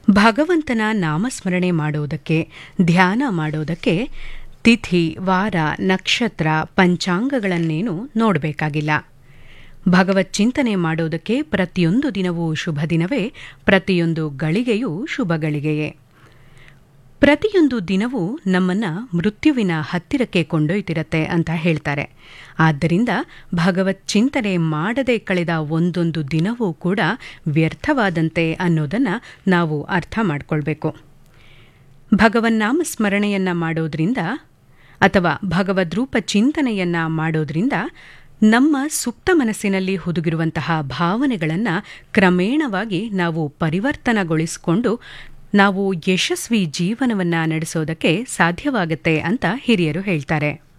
ಭಗವಂತನ ನಾಮಸ್ಮರಣೆ ಮಾಡೋದಕ್ಕೆ ಧ್ಯಾನ ಮಾಡೋದಕ್ಕೆ ತಿಥಿ ವಾರ ನಕ್ಷತ್ರ ಪಂಚಾಂಗಗಳನ್ನೇನು ನೋಡಬೇಕಾಗಿಲ್ಲ ಭಗವತ್ ಚಿಂತನೆ ಮಾಡೋದಕ್ಕೆ ಪ್ರತಿಯೊಂದು ದಿನವೂ ಶುಭ ದಿನವೇ ಪ್ರತಿಯೊಂದು ಗಳಿಗೆಯೂ ಶುಭ ಗಳಿಗೆಯೇ ಪ್ರತಿಯೊಂದು ದಿನವೂ ನಮ್ಮನ್ನ ಮೃತ್ಯುವಿನ ಹತ್ತಿರಕ್ಕೆ ಕೊಂಡೊಯ್ತಿರತ್ತೆ ಅಂತ ಹೇಳ್ತಾರೆ ಆದ್ದರಿಂದ ಭಗವತ್ ಚಿಂತನೆ ಮಾಡದೆ ಕಳೆದ ಒಂದೊಂದು ದಿನವೂ ಕೂಡ ವ್ಯರ್ಥವಾದಂತೆ ಅನ್ನೋದನ್ನ ನಾವು ಅರ್ಥ ಮಾಡ್ಕೊಳ್ಬೇಕು ಭಗವನ್ನಾಮ ಸ್ಮರಣೆಯನ್ನ ಮಾಡೋದ್ರಿಂದ ಅಥವಾ ಭಗವದ್ರೂಪ ಚಿಂತನೆಯನ್ನ ಮಾಡೋದ್ರಿಂದ ನಮ್ಮ ಸುಪ್ತ ಮನಸ್ಸಿನಲ್ಲಿ ಹುದುಗಿರುವಂತಹ ಭಾವನೆಗಳನ್ನು ಕ್ರಮೇಣವಾಗಿ ನಾವು ಪರಿವರ್ತನಗೊಳಿಸಿಕೊಂಡು ನಾವು ಯಶಸ್ವಿ ಜೀವನವನ್ನ ನಡೆಸೋದಕ್ಕೆ ಸಾಧ್ಯವಾಗುತ್ತೆ ಅಂತ ಹಿರಿಯರು ಹೇಳ್ತಾರೆ